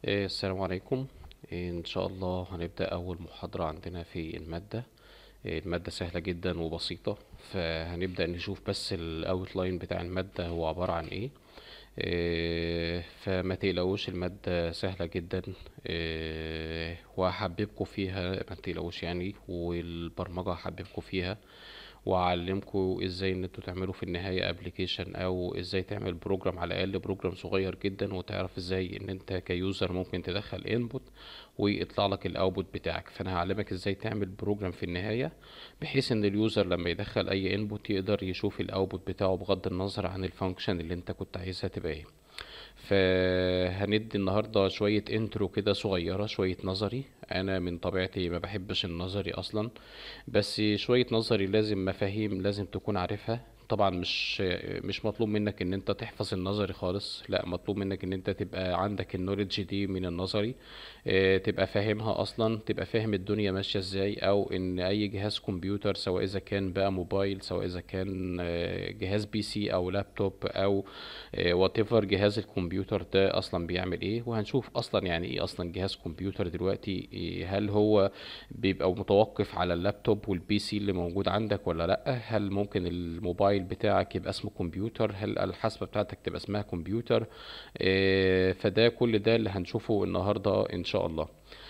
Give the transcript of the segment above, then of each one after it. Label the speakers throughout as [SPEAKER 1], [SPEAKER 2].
[SPEAKER 1] إيه، السلام عليكم إيه، إن شاء الله هنبدأ أول محاضرة عندنا في المادة إيه، المادة سهلة جدا وبسيطة فهنبدأ نشوف بس الأوتلاين بتاع المادة هو عبارة عن إيه إيه، فما تقلقوش المادة سهلة جدا إيه، وهحببكم فيها ما تقلقوش يعني والبرمجة هحببكم فيها واعلمكم ازاي ان انتوا تعملوا في النهاية ابلكيشن او ازاي تعمل بروجرام على الاقل بروجرام صغير جدا وتعرف ازاي ان انت كيوزر ممكن تدخل انبوت ويطلع لك الاوتبوت بتاعك فانا هعلمك ازاي تعمل بروجرام في النهاية بحيث ان اليوزر لما يدخل اي انبوت يقدر يشوف الاوتبوت بتاعه بغض النظر عن الفانكشن اللي انت كنت عايزها تبقى ايه فهندي النهاردة شوية انترو كده صغيرة شوية نظري انا من طبيعتي ما بحبش النظري اصلا بس شوية نظري لازم مفاهيم لازم تكون عارفها طبعا مش مش مطلوب منك ان انت تحفظ النظري خالص لا مطلوب منك ان انت تبقى عندك النوليدج دي من النظري اه، تبقى فاهمها اصلا تبقى فاهم الدنيا ماشية ازاي او ان اي جهاز كمبيوتر سواء اذا كان بقى موبايل سواء اذا كان اه، جهاز بي سي او لابتوب او وات ايفر جهاز الكمبيوتر ده اصلا بيعمل ايه وهنشوف اصلا يعني ايه اصلا جهاز كمبيوتر دلوقتي إيه، هل هو بيبقى متوقف على اللابتوب والبي سي اللي موجود عندك ولا لا هل ممكن الموبايل بتاعك يبقى اسمه كمبيوتر هل الحاسبة بتاعتك تبقى اسمها كمبيوتر إيه، فده كل ده اللي هنشوفه النهاردة ان شاء الله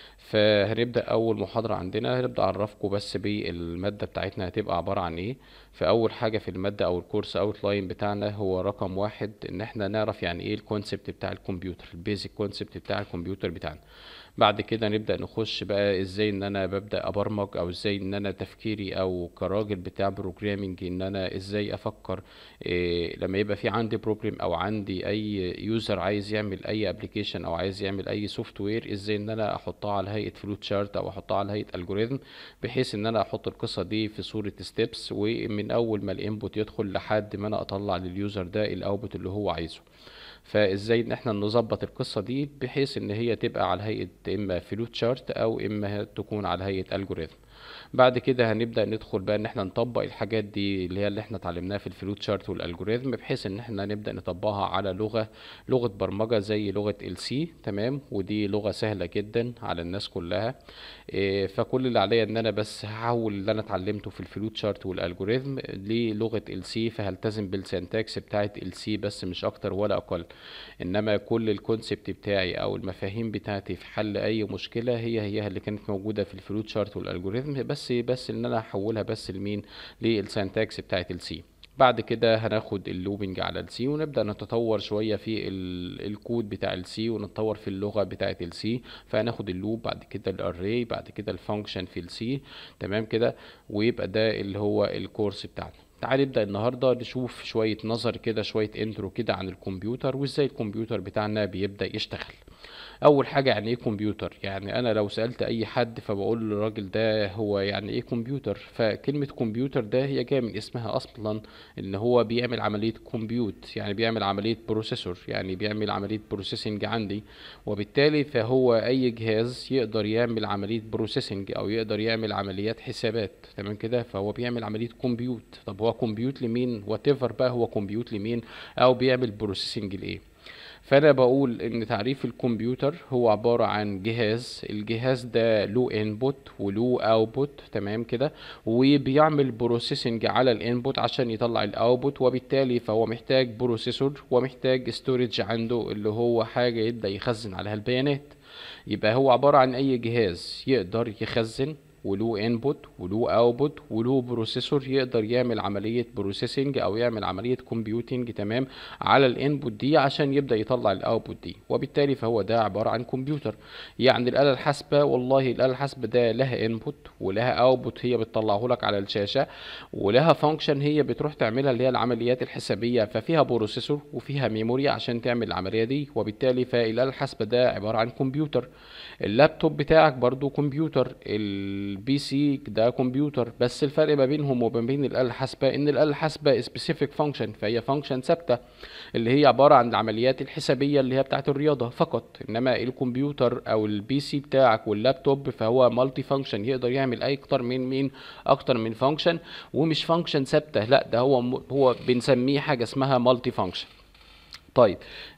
[SPEAKER 1] فهنبدأ أول محاضرة عندنا هنبدأ أعرفكم بس بالمادة بتاعتنا هتبقى عبارة عن إيه فأول حاجة في المادة أو الكورس أوتلاين بتاعنا هو رقم واحد إن إحنا نعرف يعني إيه الكونسبت بتاع الكمبيوتر البيزك كونسبت بتاع الكمبيوتر بتاعنا بعد كده نبدأ نخش بقى ازاي ان انا ببدأ ابرمج او ازاي ان انا تفكيري او كراجل بتاع بروجرامينج ان انا ازاي افكر إيه لما يبقى في عندي بروبلم او عندي اي يوزر عايز يعمل اي ابلكيشن او عايز يعمل اي سوفت وير ازاي ان انا احطها على هيئة فلوت شارت او احطها على هيئة الجوريزم بحيث ان انا احط القصة دي في صورة ستيبس ومن اول ما الانبوت يدخل لحد ما انا اطلع لليوزر ده الاوتبوت اللي هو عايزه فازاي ان احنا نظبط القصه دي بحيث ان هي تبقى على هيئه اما فلوت شارت او اما تكون على هيئه الجوريثم بعد كده هنبدا ندخل بقى ان احنا نطبق الحاجات دي اللي هي اللي احنا اتعلمناها في الفلوت شارت والالجوريثم بحيث ان احنا نبدا نطبقها على لغه لغه برمجه زي لغه السي تمام ودي لغه سهله جدا على الناس كلها إيه، فكل اللي عليا ان انا بس هحول اللي انا اتعلمته في الفلوت شارت والالجوريثم للغه السي فهلتزم بالسنتكس بتاعت السي بس مش اكتر ولا اقل انما كل الكونسبت بتاعي او المفاهيم بتاعتي في حل اي مشكله هي هي اللي كانت موجوده في الفلوت شارت والالجوريثم بس بس ان انا هحولها بس لمين للسنتكس بتاعت السي بعد كده هناخد اللوبينج على السي ونبدأ نتطور شوية في ال- الكود بتاع السي ونتطور في اللغة بتاعة السي فهناخد اللوب بعد كده الاري بعد كده الفانكشن في السي تمام كده ويبقى ده اللي هو الكورس بتاعنا تعال نبدأ النهاردة نشوف شوية نظر كده شوية انترو كده عن الكمبيوتر وازاي الكمبيوتر بتاعنا بيبدأ يشتغل اول حاجه يعني ايه كمبيوتر يعني انا لو سالت اي حد فبقول للراجل ده هو يعني ايه كمبيوتر فكلمه كمبيوتر ده هي جايه من اسمها اصلا ان هو بيعمل عمليه كمبيوت يعني بيعمل عمليه بروسيسور يعني بيعمل عمليه بروسيسنج عندي وبالتالي فهو اي جهاز يقدر يعمل عمليه بروسيسنج او يقدر يعمل عمليات حسابات تمام كده فهو بيعمل عمليه كمبيوت طب هو كمبيوت لمين وات بقى هو كمبيوت لمين او بيعمل بروسيسنج لايه فانا بقول ان تعريف الكمبيوتر هو عبارة عن جهاز الجهاز ده له انبوت وله اوتبوت تمام كده وبيعمل بروسيسنج على الانبوت عشان يطلع الاوتبوت وبالتالي فهو محتاج بروسيسور ومحتاج ستورج عنده اللي هو حاجة يبدأ يخزن عليها البيانات يبقى هو عبارة عن اي جهاز يقدر يخزن وله انبوت وله اوتبوت وله بروسيسور يقدر يعمل عملية بروسيسنج او يعمل عملية كومبيوتنج تمام على الانبوت دي عشان يبدأ يطلع الاوتبوت دي وبالتالي فهو ده عبارة عن كمبيوتر يعني الآلة الحاسبة والله الآلة الحاسبة ده لها انبوت ولها اوتبوت هي بتطلعه لك على الشاشة ولها فانكشن هي بتروح تعملها اللي هي العمليات الحسابية ففيها بروسيسور وفيها ميموري عشان تعمل العملية دي وبالتالي فالآلة الحاسبة ده عبارة عن كمبيوتر اللابتوب بتاعك برضو كمبيوتر البي سي ده كمبيوتر بس الفرق ما بينهم وما بين الآلة الحاسبة ان الآلة الحاسبة سبيسيفيك فانكشن فهي فانكشن ثابتة اللي هي عبارة عن العمليات الحسابية اللي هي بتاعت الرياضة فقط انما الكمبيوتر او البي سي بتاعك واللابتوب فهو مالتي فانكشن يقدر يعمل اي اكتر من مين اكتر من فانكشن ومش فانكشن ثابتة لا ده هو هو بنسميه حاجة اسمها مالتي فانكشن طيب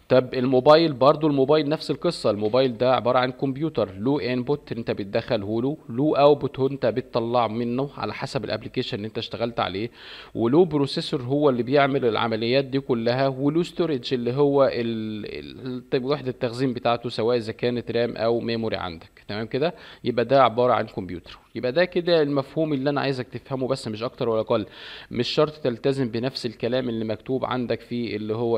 [SPEAKER 1] طب الموبايل برضو الموبايل نفس القصة الموبايل ده عبارة عن كمبيوتر له انبوت انت بتدخله له له اوتبوت انت بتطلع منه على حسب الابلكيشن اللي انت اشتغلت عليه وله بروسيسور هو اللي بيعمل العمليات دي كلها وله ستورج اللي هو ال... ال... وحدة التخزين بتاعته سواء اذا كانت رام او ميموري عندك تمام كده يبقى ده عبارة عن كمبيوتر يبقى ده كده المفهوم اللي انا عايزك تفهمه بس مش اكتر ولا اقل مش شرط تلتزم بنفس الكلام اللي مكتوب عندك في اللي هو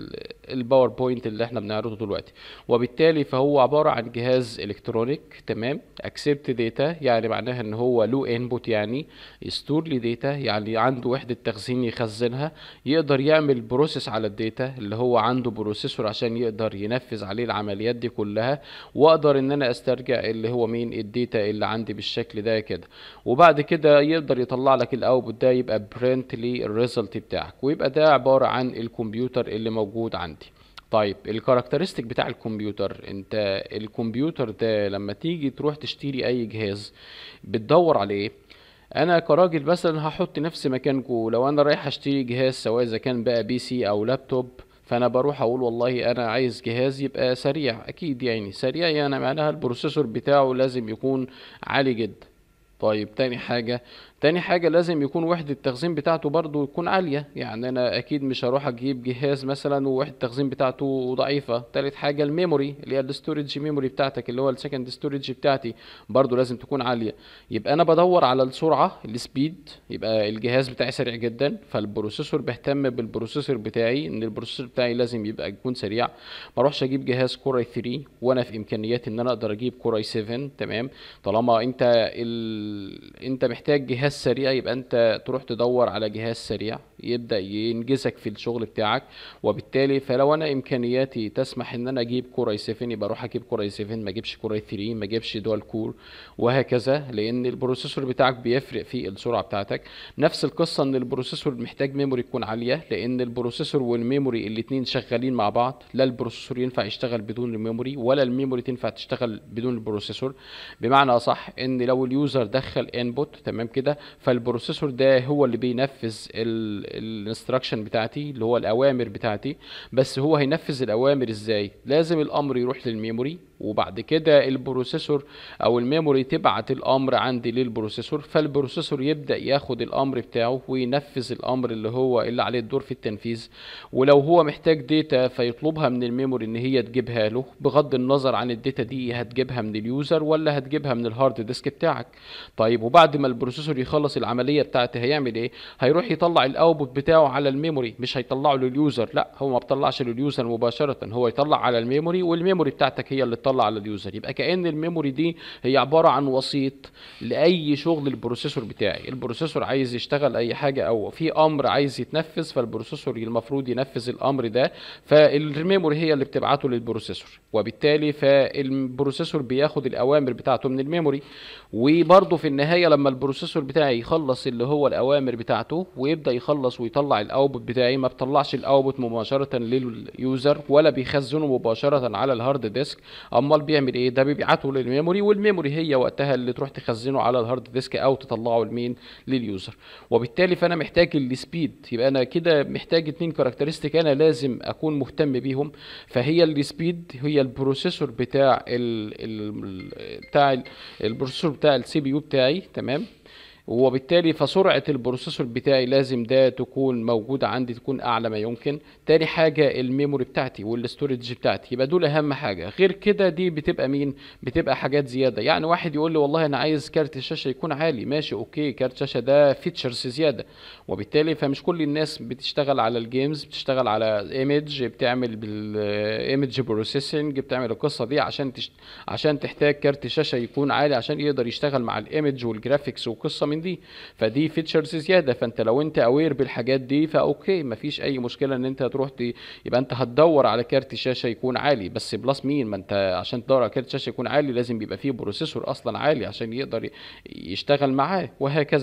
[SPEAKER 1] الباوربوينت اللي احنا بنعرضه دلوقتي وبالتالي فهو عبارة عن جهاز الكترونيك تمام اكسبت داتا يعني معناها ان هو له انبوت يعني يستور لي داتا يعني عنده وحدة تخزين يخزنها يقدر يعمل بروسيس على الداتا اللي هو عنده بروسيسور عشان يقدر ينفذ عليه العمليات دي كلها واقدر ان انا استرجع اللي هو مين الداتا اللي عندي بالشكل ده كده وبعد كده يقدر يطلع لك الاوتبوت ده يبقى برنت للريزلت بتاعك ويبقى ده عبارة عن الكمبيوتر اللي موجود عندي طيب الكاركترستيك بتاع الكمبيوتر انت الكمبيوتر ده لما تيجي تروح تشتري اي جهاز بتدور على ايه انا كراجل مثلا هحط نفسي مكانكم لو انا رايح اشتري جهاز سواء اذا كان بقى بي سي او لابتوب فانا بروح اقول والله انا عايز جهاز يبقى سريع اكيد يعني سريع يعني معناها البروسيسور بتاعه لازم يكون عالي جدا طيب تاني حاجة تاني حاجة لازم يكون وحدة التخزين بتاعته برضو تكون عالية يعني أنا أكيد مش هروح أجيب جهاز مثلا ووحدة التخزين بتاعته ضعيفة تالت حاجة الميموري اللي هي الستورج ميموري بتاعتك اللي هو السكند ستورج بتاعتي برضو لازم تكون عالية يبقى أنا بدور على السرعة السبيد يبقى الجهاز بتاعي سريع جدا فالبروسيسور بهتم بالبروسيسور بتاعي إن البروسيسور بتاعي لازم يبقى يكون سريع ما اروحش أجيب جهاز كور اي 3 وأنا في إمكانياتي إن أنا أقدر أجيب كور اي 7 تمام طالما أنت ال... أنت محتاج جهاز سريع يبقى أنت تروح تدور على جهاز سريع يبدأ ينجزك في الشغل بتاعك وبالتالي فلو انا امكانياتي تسمح ان انا اجيب كور اي 7 يبقى اروح اجيب كور اي 7 ما اجيبش كور اي 3 ما اجيبش دول كور وهكذا لان البروسيسور بتاعك بيفرق في السرعه بتاعتك نفس القصه ان البروسيسور محتاج ميموري تكون عاليه لان البروسيسور والميموري الاثنين شغالين مع بعض لا البروسيسور ينفع يشتغل بدون الميموري ولا الميموري تنفع تشتغل بدون البروسيسور بمعنى اصح ان لو اليوزر دخل انبوت تمام كده فالبروسيسور ده هو اللي بينفذ الانستراكشن بتاعتي اللي هو الاوامر بتاعتي بس هو هينفذ الاوامر ازاي لازم الامر يروح للميموري وبعد كده البروسيسور او الميموري تبعت الامر عندي للبروسيسور فالبروسيسور يبدا ياخد الامر بتاعه وينفذ الامر اللي هو اللي عليه الدور في التنفيذ ولو هو محتاج داتا فيطلبها من الميموري ان هي تجيبها له بغض النظر عن الداتا دي هتجيبها من اليوزر ولا هتجيبها من الهارد ديسك بتاعك طيب وبعد ما البروسيسور يخلص العمليه بتاعته هيعمل ايه هيروح يطلع الاوتبوت بتاعه على الميموري مش هيطلعه لليوزر لا هو ما بيطلعش لليوزر مباشره هو يطلع على الميموري والميموري بتاعتك هي اللي تطلع على اليوزر يبقى كأن الميموري دي هي عبارة عن وسيط لأي شغل البروسيسور بتاعي البروسيسور عايز يشتغل أي حاجة أو في أمر عايز يتنفذ فالبروسيسور المفروض ينفذ الأمر ده فالميموري هي اللي بتبعته للبروسيسور وبالتالي فالبروسيسور بياخد الأوامر بتاعته من الميموري وبرضه في النهاية لما البروسيسور بتاعي يخلص اللي هو الأوامر بتاعته ويبدأ يخلص ويطلع الأوتبوت بتاعي ما بطلعش الأوتبوت مباشرة لليوزر ولا بيخزنه مباشرة على الهارد ديسك أمال بيعمل ايه ده بيبعته للميموري والميموري هي وقتها اللي تروح تخزنه على الهارد ديسك او تطلعه لمين لليوزر وبالتالي فانا محتاج السبيد يبقى انا كده محتاج اتنين كاركترستيك انا لازم اكون مهتم بيهم فهي السبيد هي البروسيسور بتاع ال ال بتاع البروسيسور بتاع السي بي يو بتاعي تمام وبالتالي فسرعة البروسيسور بتاعي لازم ده تكون موجودة عندي تكون أعلى ما يمكن تاني حاجة الميموري بتاعتي والاستورج بتاعتي يبقى دول أهم حاجة غير كده دي بتبقى مين بتبقى حاجات زيادة يعني واحد يقول لي والله أنا عايز كارت الشاشة يكون عالي ماشي أوكي كارت الشاشة ده فيتشرز زيادة وبالتالي فمش كل الناس بتشتغل على الجيمز بتشتغل على ايمج بتعمل بالايمج بروسيسنج بتعمل القصة دي عشان تشت... عشان تحتاج كارت الشاشة يكون عالي عشان يقدر يشتغل مع الايمج والجرافيكس وقصة من دي فدي فيتشرز زياده فانت لو انت اوير بالحاجات دي فاوكي مفيش اي مشكله ان انت تروح دي يبقى انت هتدور على كارت شاشه يكون عالي بس بلس مين ما انت عشان تدور على كارت شاشه يكون عالي لازم يبقى فيه بروسيسور اصلا عالي عشان يقدر يشتغل معاه وهكذا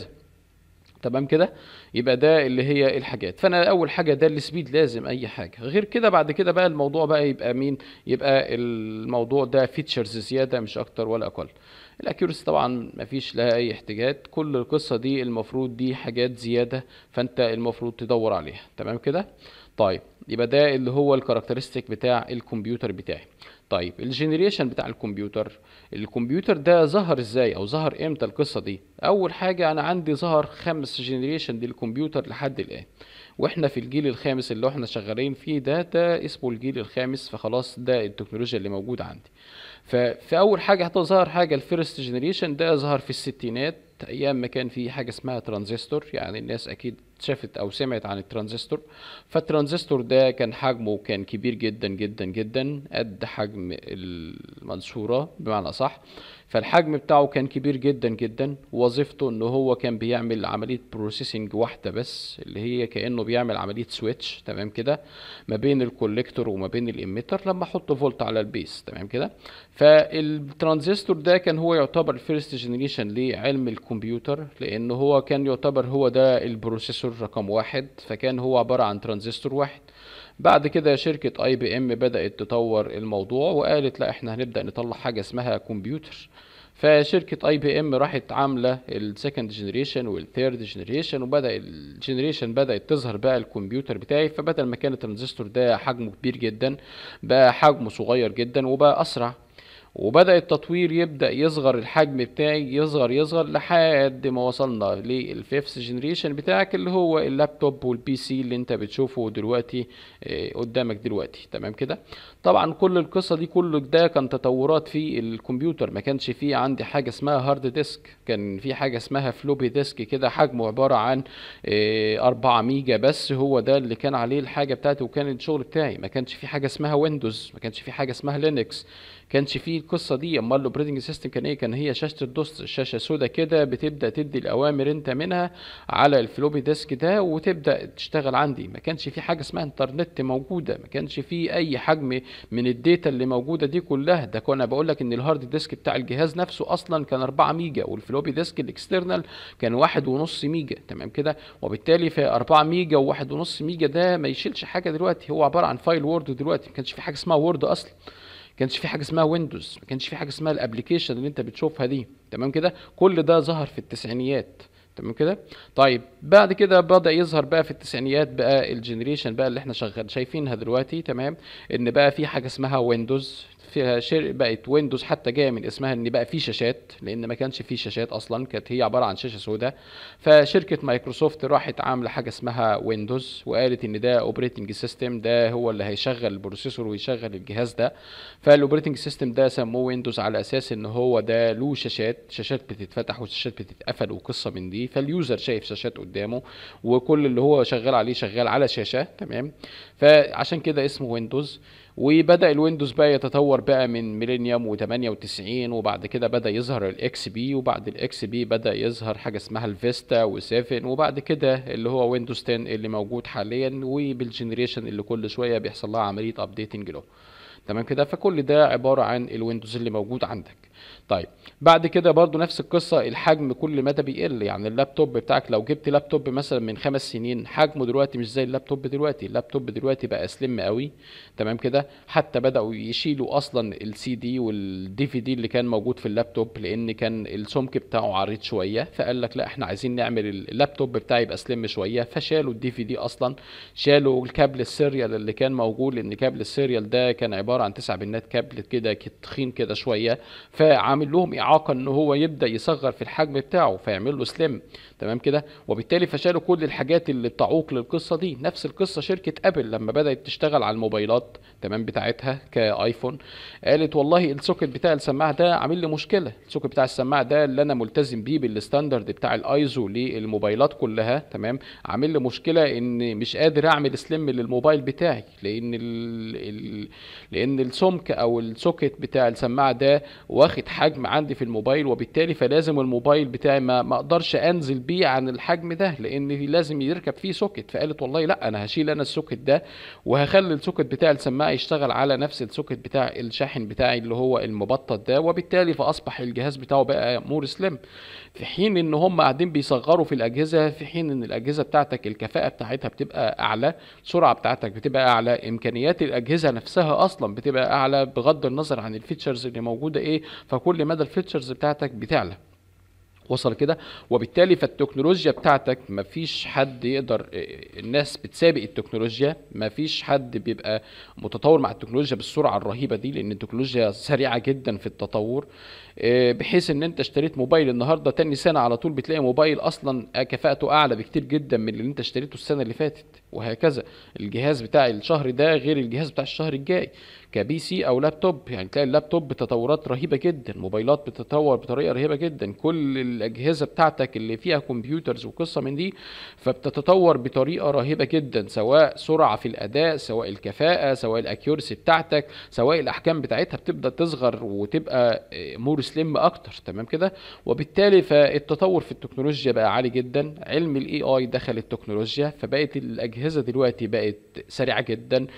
[SPEAKER 1] تمام كده يبقى ده اللي هي الحاجات فانا اول حاجه ده السبيد لازم اي حاجه غير كده بعد كده بقى الموضوع بقى يبقى مين يبقى الموضوع ده فيتشرز زياده مش اكتر ولا اقل الاكيورسي طبعا مفيش لها اي احتجاجات كل القصه دي المفروض دي حاجات زياده فانت المفروض تدور عليها تمام كده طيب يبقى ده اللي هو الكاركترستيك بتاع الكمبيوتر بتاعي طيب الجنريشن بتاع الكمبيوتر الكمبيوتر ده ظهر ازاي او ظهر امتى القصه دي اول حاجه انا عندي ظهر خمس جنريشن للكمبيوتر لحد الان واحنا في الجيل الخامس اللي احنا شغالين فيه ده ده اسمه الجيل الخامس فخلاص ده التكنولوجيا اللي موجوده عندي ففي اول حاجه هتظهر حاجه الفيرست جنريشن ده ظهر في الستينات ايام ما كان في حاجه اسمها ترانزستور يعني الناس اكيد شافت او سمعت عن الترانزستور فالترانزستور ده كان حجمه كان كبير جدا جدا جدا قد حجم المنشوره بمعنى صح فالحجم بتاعه كان كبير جدا جدا وظيفته ان هو كان بيعمل عمليه بروسيسنج واحده بس اللي هي كانه بيعمل عمليه سويتش تمام كده ما بين الكوليكتور وما بين الاميتر لما احط فولت على البيس تمام كده فالترانزستور ده كان هو يعتبر الفيرست جنريشن لعلم الكمبيوتر لان هو كان يعتبر هو ده البروسيسور رقم واحد فكان هو عباره عن ترانزستور واحد بعد كده شركة اي بي ام بدأت تطور الموضوع وقالت لا احنا هنبدأ نطلع حاجة اسمها كمبيوتر فشركة اي بي ام راحت عاملة السكند جنريشن والثيرد جنريشن وبدأ الجنريشن بدأت تظهر بقى الكمبيوتر بتاعي فبدل ما كان الترانزستور ده حجمه كبير جدا بقى حجمه صغير جدا وبقى أسرع وبدأ التطوير يبدأ يصغر الحجم بتاعي يصغر يصغر لحد ما وصلنا للفيفث جنريشن بتاعك اللي هو اللابتوب والبي سي اللي انت بتشوفه دلوقتي اه قدامك دلوقتي تمام كده طبعا كل القصة دي كل ده كان تطورات في الكمبيوتر ما كانش فيه عندي حاجة اسمها هارد ديسك كان في حاجة اسمها فلوبي ديسك كده حجمه عبارة عن اه 4 ميجا بس هو ده اللي كان عليه الحاجة بتاعتي وكان الشغل بتاعي ما كانش في حاجة اسمها ويندوز ما كانش في حاجة اسمها لينكس كانش فيه القصه دي امال الاوبريتنج سيستم كان ايه كان هي شاشه الدوس الشاشه سودا كده بتبدا تدي الاوامر انت منها على الفلوبي ديسك ده وتبدا تشتغل عندي ما كانش في حاجه اسمها انترنت موجوده ما كانش في اي حجم من الداتا اللي موجوده دي كلها ده كنا بقول لك ان الهارد ديسك بتاع الجهاز نفسه اصلا كان 4 ميجا والفلوبي ديسك الاكسترنال كان واحد ونص ميجا تمام كده وبالتالي في 4 ميجا وواحد ونص ميجا ده ما يشيلش حاجه دلوقتي هو عباره عن فايل وورد دلوقتي ما كانش في حاجه اسمها وورد اصلا كانش في حاجه اسمها ويندوز ما كانش في حاجه اسمها الابلكيشن اللي انت بتشوفها دي تمام كده كل ده ظهر في التسعينيات تمام كده طيب بعد كده بدا يظهر بقى في التسعينيات بقى الجنريشن بقى اللي احنا شغال شايفينها دلوقتي تمام ان بقى في حاجه اسمها ويندوز فيها شر... بقت ويندوز حتى جايه من اسمها ان بقى في شاشات لان ما كانش في شاشات اصلا كانت هي عباره عن شاشه سوداء فشركه مايكروسوفت راحت عامله حاجه اسمها ويندوز وقالت ان ده اوبريتنج سيستم ده هو اللي هيشغل البروسيسور ويشغل الجهاز ده فالاوبريتنج سيستم ده سموه ويندوز على اساس ان هو ده له شاشات شاشات بتتفتح وشاشات بتتقفل وقصه من دي فاليوزر شايف شاشات قدامه وكل اللي هو شغال عليه شغال على شاشه تمام فعشان كده اسمه ويندوز وبدا الويندوز بقى يتطور بقى من ميلينيوم و98 وبعد كده بدا يظهر الاكس بي وبعد الاكس بي بدا يظهر حاجه اسمها الفيستا و7 وبعد كده اللي هو ويندوز 10 اللي موجود حاليا وبالجنريشن اللي كل شويه بيحصل لها عمليه ابديتنج له تمام كده فكل ده عباره عن الويندوز اللي موجود عندك طيب بعد كده برضو نفس القصة الحجم كل مدى بيقل يعني اللابتوب بتاعك لو جبت لابتوب مثلا من خمس سنين حجمه دلوقتي مش زي اللابتوب دلوقتي اللابتوب دلوقتي بقى سليم قوي تمام كده حتى بدأوا يشيلوا اصلا السي دي والدي في دي اللي كان موجود في اللابتوب لان كان السمك بتاعه عريض شوية فقال لك لا احنا عايزين نعمل اللابتوب بتاعي يبقى سليم شوية فشالوا الدي في دي اصلا شالوا الكابل السيريال اللي كان موجود لان كابل السيريال ده كان عبارة عن تسع بنات كابل كده تخين كده شوية فعامل لهم اعاقه ان هو يبدا يصغر في الحجم بتاعه فيعمل له سليم تمام كده وبالتالي فشالوا كل الحاجات اللي بتعوق للقصه دي نفس القصه شركه ابل لما بدات تشتغل على الموبايلات تمام بتاعتها كايفون قالت والله السوكت بتاع السماعه ده عامل لي مشكله السوكت بتاع السماعه ده اللي انا ملتزم بيه بالستاندرد بتاع الايزو للموبايلات كلها تمام عامل لي مشكله ان مش قادر اعمل سليم للموبايل بتاعي لان ال ال لان السمك او السوكت بتاع السماعه ده واخد حجم عندي في الموبايل وبالتالي فلازم الموبايل بتاعي ما, ما اقدرش انزل بيه عن الحجم ده لان لازم يركب فيه سوكت فقالت والله لا انا هشيل انا السوكت ده وهخلي السوكت بتاع السماعه يشتغل على نفس السوكت بتاع الشاحن بتاعي اللي هو المبطط ده وبالتالي فاصبح الجهاز بتاعه بقى مور سليم في حين ان هم قاعدين بيصغروا في الاجهزه في حين ان الاجهزه بتاعتك الكفاءه بتاعتها بتبقى اعلى السرعه بتاعتك بتبقى اعلى امكانيات الاجهزه نفسها اصلا بتبقى اعلى بغض النظر عن الفيتشرز اللي موجوده ايه فكل مدى الفيتشرز بتاعتك بتعلى وصل كده وبالتالي فالتكنولوجيا بتاعتك مفيش حد يقدر الناس بتسابق التكنولوجيا مفيش حد بيبقى متطور مع التكنولوجيا بالسرعه الرهيبه دي لان التكنولوجيا سريعه جدا في التطور آه، بحيث ان انت اشتريت موبايل النهارده تاني سنه على طول بتلاقي موبايل اصلا كفاءته اعلى بكتير جدا من اللي انت اشتريته السنه اللي فاتت وهكذا الجهاز بتاع الشهر ده غير الجهاز بتاع الشهر الجاي كبي سي او لابتوب يعني تلاقي اللابتوب بتطورات رهيبه جدا موبايلات بتتطور بطريقه رهيبه جدا كل الاجهزه بتاعتك اللي فيها كمبيوترز وقصه من دي فبتتطور بطريقه رهيبه جدا سواء سرعه في الاداء سواء الكفاءه سواء الاكيورسي بتاعتك سواء الاحكام بتاعتها بتبدا تصغر وتبقى مور سليم اكتر تمام كده وبالتالي فالتطور في التكنولوجيا بقى عالي جدا علم الاي اي دخل التكنولوجيا فبقت الاجهزه دلوقتي بقت سريعه جدا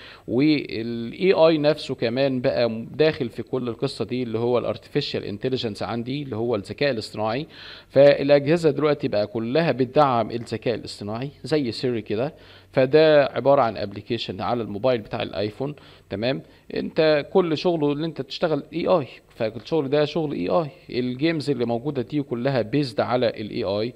[SPEAKER 1] والاي اي نفسه كمان بقى داخل في كل القصه دي اللي هو الارتفيشال انتليجنس عندي اللي هو الذكاء الاصطناعي فالاجهزه دلوقتي بقى كلها بتدعم الذكاء الاصطناعي زي سيري كده فده عباره عن ابلكيشن على الموبايل بتاع الايفون تمام انت كل شغله اللي انت تشتغل اي اي فالشغل ده شغل اي اي الجيمز اللي موجوده دي كلها بيزد على الاي اي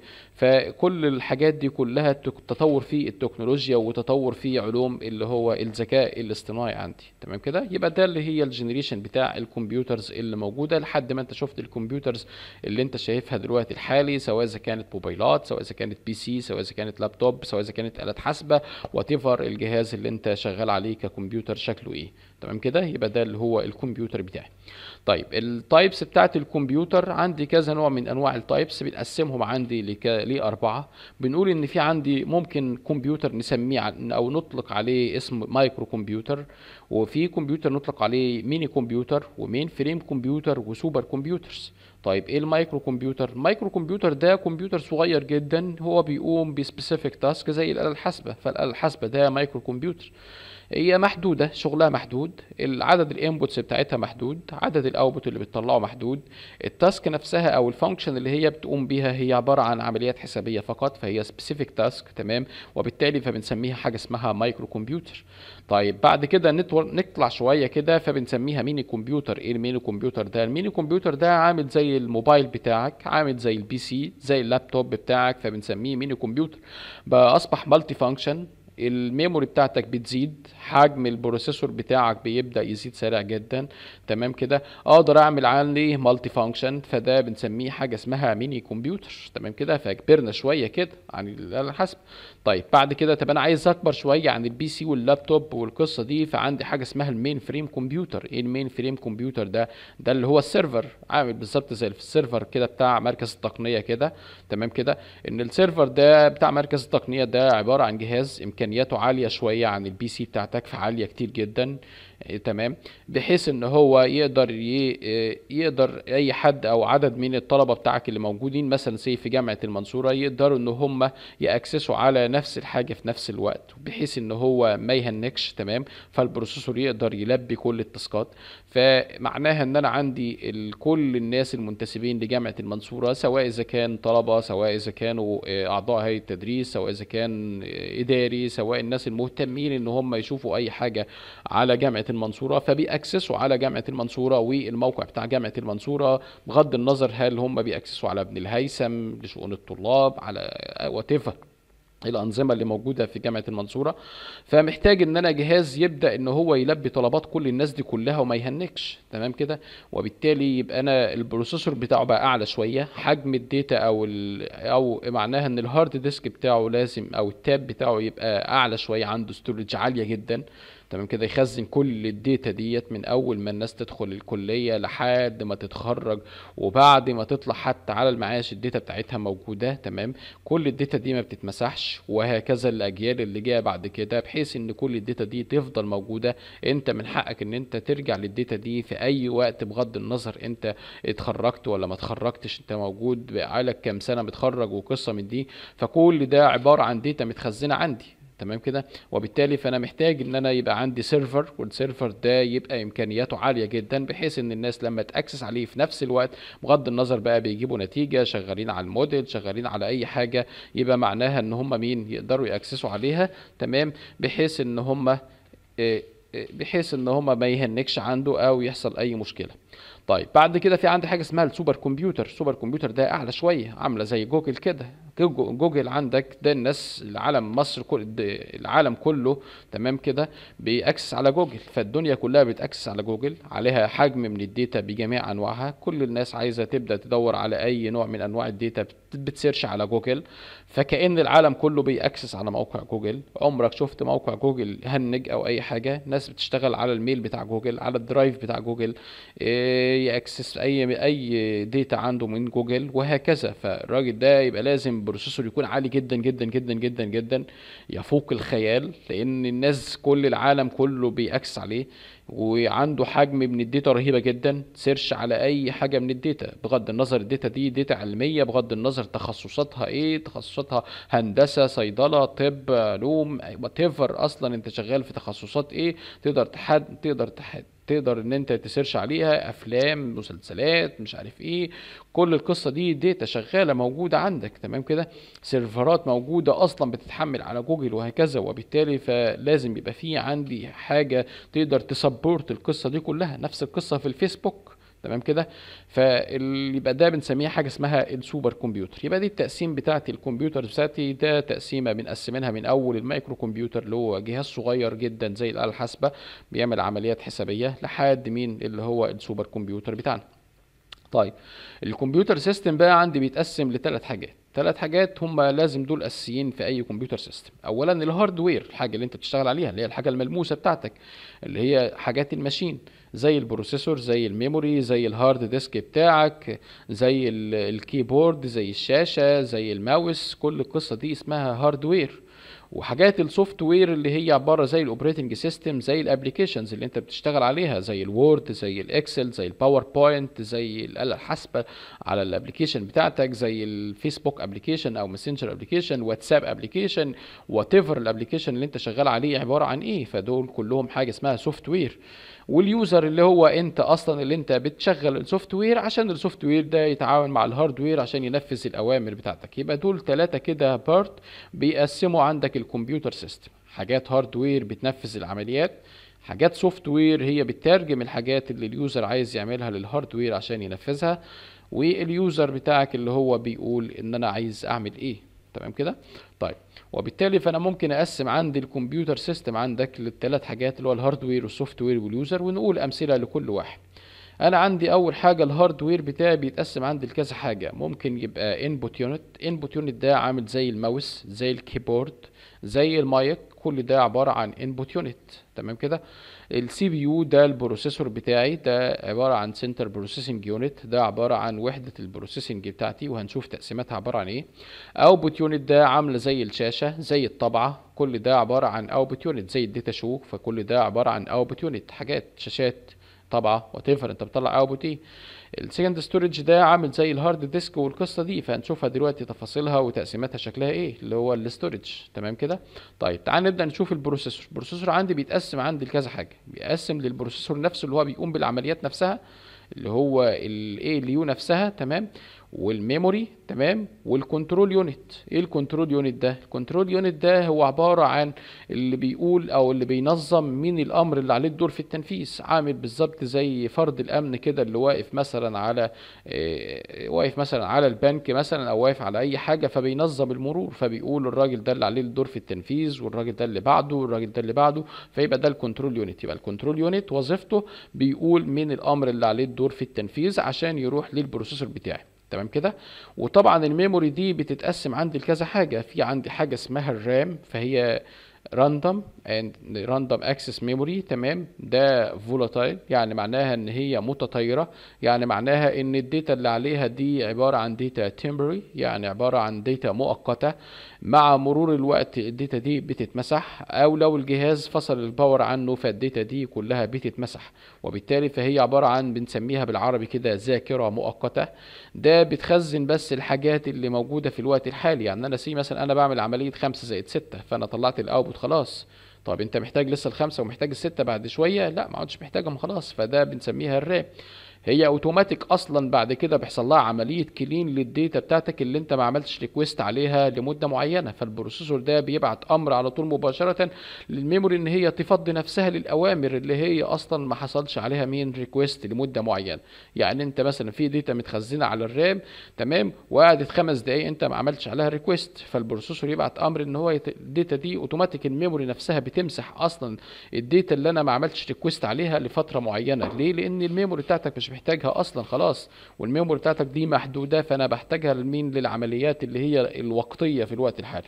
[SPEAKER 1] فكل الحاجات دي كلها تطور في التكنولوجيا وتطور في علوم اللي هو الذكاء الاصطناعي عندي تمام كده يبقى ده اللي هي الجنريشن بتاع الكمبيوترز اللي موجوده لحد ما انت شفت الكمبيوترز اللي انت شايفها دلوقتي الحالي سواء اذا كانت موبايلات سواء اذا كانت بي سي سواء اذا كانت لابتوب سواء اذا كانت آلات حاسبه وات الجهاز اللي انت شغال عليه ككمبيوتر شكله ايه تمام كده يبقى ده اللي هو الكمبيوتر بتاعي طيب التايبس بتاعت الكمبيوتر عندي كذا نوع من انواع التايبس بنقسمهم عندي لك... لاربعه بنقول ان في عندي ممكن كمبيوتر نسميه او نطلق عليه اسم مايكرو كمبيوتر وفي كمبيوتر نطلق عليه ميني كمبيوتر ومين فريم كمبيوتر وسوبر كمبيوترز طيب ايه المايكرو كمبيوتر المايكرو كمبيور ده كمبيوتر صغير جدا هو بيقوم بسبيسيفيك تاسك زي الاله الحاسبه فالاله الحاسبه ده مايكرو كمبيوتر هي محدودة شغلها محدود العدد الانبوتس بتاعتها محدود عدد الاوتبوت اللي بتطلعه محدود التاسك نفسها او الفانكشن اللي هي بتقوم بيها هي عبارة عن عمليات حسابية فقط فهي سبيسيفيك تاسك تمام وبالتالي فبنسميها حاجة اسمها مايكرو كمبيوتر طيب بعد كده نطلع شوية كده فبنسميها ميني كمبيوتر ايه الميني كمبيوتر ده الميني كمبيوتر ده عامل زي الموبايل بتاعك عامل زي البي سي زي اللابتوب بتاعك فبنسميه ميني كمبيوتر بقى اصبح مالتي فانكشن الميموري بتاعتك بتزيد حجم البروسيسور بتاعك بيبدا يزيد سريع جدا تمام كده اقدر اعمل عليه مالتي فانكشن فده بنسميه حاجه اسمها ميني كمبيوتر تمام كده فكبرنا شويه كده عن الاله الحاسبه طيب بعد كده طب انا عايز اكبر شويه عن البي سي واللابتوب والقصه دي فعندي حاجه اسمها المين فريم كمبيوتر ايه المين فريم كمبيوتر ده ده اللي هو السيرفر عامل بالظبط زي السيرفر كده بتاع مركز التقنيه كده تمام كده ان السيرفر ده بتاع مركز التقنيه ده عباره عن جهاز امكانياته عاليه شويه عن البي سي بتاعتك فعاليه كتير جدا إيه، تمام بحيث ان هو يقدر يقدر اي حد او عدد من الطلبه بتاعك اللي موجودين مثلا سي في جامعه المنصوره يقدروا ان هم ياكسسوا على نفس الحاجه في نفس الوقت بحيث ان هو ما يهنكش تمام فالبروسيسور يقدر يلبي كل التاسكات فمعناها ان انا عندي كل الناس المنتسبين لجامعه المنصوره سواء اذا كان طلبه سواء اذا كانوا آه، اعضاء هيئه التدريس سواء اذا كان آه، اداري سواء الناس المهتمين ان هم يشوفوا اي حاجه على جامعه المنصوره فبيأكسسوا على جامعه المنصوره والموقع بتاع جامعه المنصوره بغض النظر هل هم بيأكسسوا على ابن الهيثم لشؤون الطلاب على وات الانظمه اللي موجوده في جامعه المنصوره فمحتاج ان انا جهاز يبدا ان هو يلبي طلبات كل الناس دي كلها وما يهنكش تمام كده وبالتالي يبقى انا البروسيسور بتاعه بقى اعلى شويه حجم الداتا او او معناها ان الهارد ديسك بتاعه لازم او التاب بتاعه يبقى اعلى شويه عنده ستورج عاليه جدا تمام كده يخزن كل الداتا ديت من اول ما الناس تدخل الكليه لحد ما تتخرج وبعد ما تطلع حتى على المعاش الداتا بتاعتها موجوده تمام كل الداتا دي ما بتتمسحش وهكذا الاجيال اللي جايه بعد كده بحيث ان كل الداتا دي تفضل موجوده انت من حقك ان انت ترجع للداتا دي في اي وقت بغض النظر انت اتخرجت ولا ما اتخرجتش انت موجود بقالك كام سنه متخرج وقصه من دي فكل ده عباره عن داتا متخزنه عندي تمام كده وبالتالي فانا محتاج ان انا يبقى عندي سيرفر والسيرفر ده يبقى امكانياته عاليه جدا بحيث ان الناس لما تاكسس عليه في نفس الوقت بغض النظر بقى بيجيبوا نتيجه شغالين على الموديل شغالين على اي حاجه يبقى معناها ان هم مين يقدروا ياكسسوا عليها تمام بحيث ان هم آه، بحيث ان هما ما يهنكش عنده او يحصل اي مشكله طيب بعد كده في عندي حاجه اسمها السوبر كمبيوتر السوبر كمبيوتر ده اعلى شويه عامله زي جوجل كده جوجل جوجل عندك ده الناس العالم مصر كل العالم كله تمام كده بيأكسس على جوجل فالدنيا كلها بتأكسس على جوجل عليها حجم من الداتا بجميع انواعها كل الناس عايزه تبدا تدور على اي نوع من انواع الداتا بت- بتسيرش على جوجل فكأن العالم كله بيأكسس على موقع جوجل عمرك شفت موقع جوجل هنج او اي حاجه ناس بتشتغل على الميل بتاع جوجل على الدرايف بتاع جوجل إيه، يأكسس اي اي داتا عنده من جوجل وهكذا فالراجل ده يبقى لازم بروسيسور يكون عالي جدا جدا جدا جدا جدا يفوق الخيال لان الناس كل العالم كله بيأكسس عليه وعنده حجم من الداتا رهيبه جدا سيرش على اي حاجه من الداتا بغض النظر الداتا دي داتا علميه بغض النظر تخصصاتها ايه تخصصاتها هندسه صيدله طب علوم وات اصلا انت شغال في تخصصات ايه تقدر تحد تقدر تحد تقدر ان انت تسيرش عليها افلام مسلسلات مش عارف ايه كل القصه دي داتا شغاله موجوده عندك تمام كده سيرفرات موجوده اصلا بتتحمل على جوجل وهكذا وبالتالي فلازم يبقى في عندي حاجه تقدر تسبورت القصه دي كلها نفس القصه في الفيسبوك تمام كده فيبقى ده بنسميها حاجه اسمها السوبر كمبيوتر يبقى دي التقسيم بتاعتي الكمبيوتر بتاعتي ده تقسيمه بنقسمينها من اول المايكرو كمبيوتر اللي هو جهاز صغير جدا زي الاله الحاسبه بيعمل عمليات حسابيه لحد مين اللي هو السوبر كمبيوتر بتاعنا طيب الكمبيوتر سيستم بقى عندي بيتقسم لثلاث حاجات ثلاث حاجات هم لازم دول اساسيين في اي كمبيوتر سيستم اولا الهاردوير الحاجه اللي انت بتشتغل عليها اللي هي الحاجه الملموسه بتاعتك اللي هي حاجات الماشين زي البروسيسور زي الميموري زي الهارد ديسك بتاعك زي ال- الكيبورد زي الشاشه زي الماوس كل القصه دي اسمها هاردوير وحاجات السوفت وير اللي هي عباره زي الاوبريتنج سيستم زي الابلكيشنز اللي انت بتشتغل عليها زي الوورد زي الاكسل زي الباوربوينت زي الاله الحاسبه على الابلكيشن بتاعتك زي الفيسبوك ابلكيشن او ماسنجر ابلكيشن واتساب ابلكيشن وات ايفر الابلكيشن اللي انت شغال عليه عباره عن ايه فدول كلهم حاجه اسمها سوفت وير واليوزر اللي هو انت اصلا اللي انت بتشغل السوفت وير عشان السوفت وير ده يتعاون مع الهاردوير عشان ينفذ الاوامر بتاعتك يبقى دول ثلاثه كده بارت بيقسموا عندك الكمبيوتر سيستم حاجات هاردوير بتنفذ العمليات حاجات سوفت وير هي بتترجم الحاجات اللي اليوزر عايز يعملها للهاردوير عشان ينفذها واليوزر بتاعك اللي هو بيقول ان انا عايز اعمل ايه تمام كده طيب وبالتالي فانا ممكن اقسم عندي الكمبيوتر سيستم عندك للثلاث حاجات اللي هو الهاردوير والسوفت وير واليوزر ونقول امثله لكل واحد انا عندي اول حاجه الهاردوير بتاعي بيتقسم عندي لكذا حاجه ممكن يبقى انبوت يونت انبوت يونت ده عامل زي الماوس زي الكيبورد زي المايك كل ده عباره عن انبوت يونت تمام كده السي بي يو ده البروسيسور بتاعي ده عباره عن سنتر بروسيسنج يونت ده عباره عن وحده البروسيسنج بتاعتي وهنشوف تقسيماتها عباره عن ايه اوتبوت يونت ده عامله زي الشاشه زي الطبعه كل ده عباره عن اوتبوت يونت زي الداتا شو فكل ده عباره عن اوتبوت يونت حاجات شاشات طبعه وات ايفر انت بتطلع اوتبوت ايه السكند ستورج ده عامل زي الهارد ديسك والقصه دي فهنشوفها دلوقتي تفاصيلها وتقسيماتها شكلها ايه اللي هو الاستورج تمام كده طيب تعال نبدا نشوف البروسيسور البروسيسور عندي بيتقسم عندي لكذا حاجه بيقسم للبروسيسور نفسه اللي هو بيقوم بالعمليات نفسها اللي هو الاي ال يو نفسها تمام والميموري تمام والكنترول يونت ايه الكنترول يونت ده الكنترول يونت ده هو عباره عن اللي بيقول او اللي بينظم مين الامر اللي عليه الدور في التنفيذ عامل بالظبط زي فرد الامن كده اللي واقف مثلا على إيه واقف مثلا على البنك مثلا او واقف على اي حاجه فبينظم المرور فبيقول الراجل ده اللي عليه الدور في التنفيذ والراجل ده اللي بعده والراجل ده اللي بعده فيبقى ده الكنترول يونت يبقى الكنترول يونت وظيفته بيقول مين الامر اللي عليه الدور في التنفيذ عشان يروح للبروسيسور بتاعي تمام كده وطبعا الميموري دي بتتقسم عندي لكذا حاجه في عندي حاجه اسمها الرام فهي راندوم اند راندوم اكسس ميموري تمام ده فولاتايل يعني معناها ان هي متطايره يعني معناها ان الداتا اللي عليها دي عباره عن داتا تمبري يعني عباره عن داتا مؤقته مع مرور الوقت الداتا دي بتتمسح او لو الجهاز فصل الباور عنه فالداتا دي كلها بتتمسح وبالتالي فهي عباره عن بنسميها بالعربي كده ذاكره مؤقته ده بتخزن بس الحاجات اللي موجوده في الوقت الحالي يعني انا سي مثلا انا بعمل عمليه 5 زائد 6 فانا طلعت الاوتبوت خلاص طب انت محتاج لسه الخمسه ومحتاج السته بعد شويه لا ما عادش محتاجهم خلاص فده بنسميها الرام
[SPEAKER 2] هي اوتوماتيك اصلا بعد كده بيحصل لها عمليه كلين للداتا بتاعتك اللي انت ما عملتش ريكويست عليها لمده معينه فالبروسيسور ده بيبعت امر على طول مباشره للميموري ان هي تفضي نفسها للاوامر اللي هي اصلا ما حصلش عليها مين ريكويست لمده معينه يعني انت مثلا في داتا متخزنه على الرام تمام وقعدت خمس دقايق انت ما عملتش عليها ريكويست فالبروسيسور يبعت امر ان هو يت... الداتا دي اوتوماتيك الميموري نفسها بتمسح اصلا الداتا اللي انا ما عملتش ريكويست عليها لفتره معينه ليه لان الميموري بتاعتك مش محتاجها اصلا خلاص والميموري بتاعتك دي محدوده فانا بحتاجها لمين للعمليات اللي هي الوقتيه في الوقت الحالي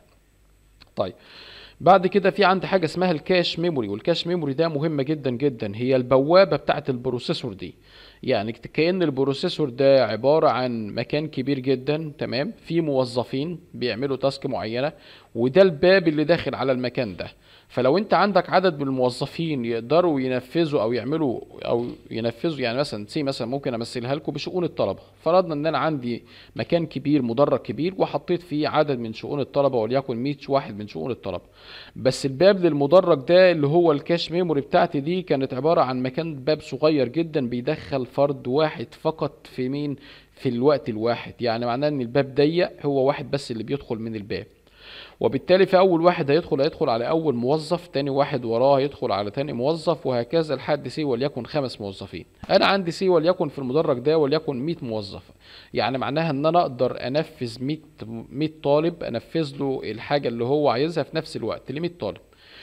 [SPEAKER 2] طيب بعد كده في عندي حاجه اسمها الكاش ميموري والكاش ميموري ده مهمه جدا جدا هي البوابه بتاعه البروسيسور دي يعني كأن البروسيسور ده عبارة عن مكان كبير جدا تمام فيه موظفين بيعملوا تاسك معينة وده الباب اللي داخل على المكان ده فلو انت عندك عدد من الموظفين يقدروا ينفذوا او يعملوا او ينفذوا يعني مثلا سي مثلا ممكن امثلها لكم بشؤون الطلبه فرضنا ان انا عندي مكان كبير مدرج كبير وحطيت فيه عدد من شؤون الطلبه وليكن 100 واحد من شؤون الطلبه بس الباب للمدرج ده اللي هو الكاش ميموري بتاعتي دي كانت عباره عن مكان باب صغير جدا بيدخل فرد واحد فقط في مين في الوقت الواحد يعني معناه ان الباب ضيق هو واحد بس اللي بيدخل من الباب وبالتالي في اول واحد هيدخل هيدخل على اول موظف تاني واحد وراه هيدخل على تاني موظف وهكذا لحد سي وليكن خمس موظفين انا عندي سي وليكن في المدرج ده وليكن 100 موظف يعني معناها ان انا اقدر انفذ 100 100 طالب انفذ له الحاجه اللي هو عايزها في نفس الوقت ل 100 طالب